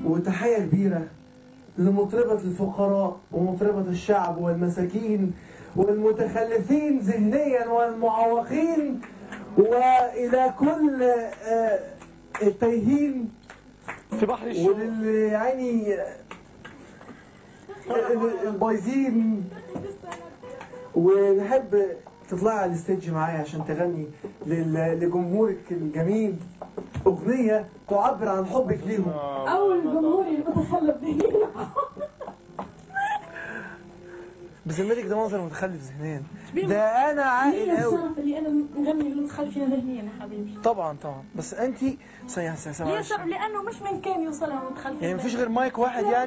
وتحية كبيرة لمطربة الفقراء ومطربة الشعب والمساكين والمتخلفين ذهنيا والمعوقين وإلى كل آه، التايهين في بحر الشوق وللي يعني البايظين ونحب تطلعي على الستيج معايا عشان تغني لل- لجمهورك الجميل أغنية تعبر عن حبك ليهم أو الجمهور المتخلف ذهنيا بذمتك ده منظر متخلف ذهنيا ده أنا عاقل هي أوي الشرف اللي أنا نغني للمتخلفين ذهنيا يا حبيبي طبعا طبعا بس أنت ثانية ثانية ثانية هي معلش. الشرف لأنه مش من كان يوصلها المتخلفين يعني مفيش غير مايك واحد يعني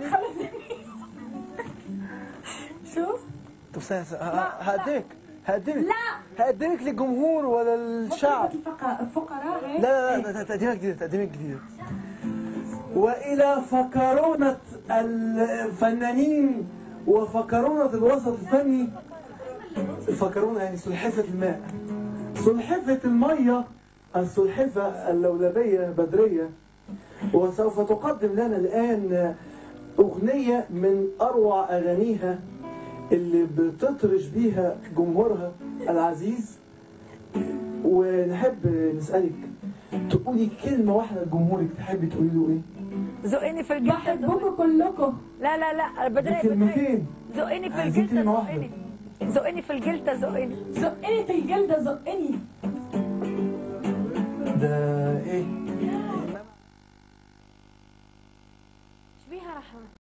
شوف طب ثانية ثانية ه- لا، هقدمك هقدمك لا هقدمك للجمهور ولا الشعب الفقراء الفقراء لا لا لا ده تقديمها جديدة تقديمها جديدة وإلى فكرونة الفنانين وفكرونة الوسط الفني الفكرونة يعني سلحفة الماء سلحفة المية السلحفة اللولبية بدرية وسوف تقدم لنا الآن أغنية من أروع أغانيها اللي بتطرش بيها جمهورها العزيز ونحب نسألك تقولي كلمة واحدة لجمهورك تحبي تقولي له ايه؟ زقني في الجلدة بحبكم كلكم لا لا لا دي بدري بدري كلمتين زقني في عايزين الجلدة كلمة واحدة. زقني زقني في الجلدة زقني زقني في الجلدة زقني ده ايه؟ بيها رحمة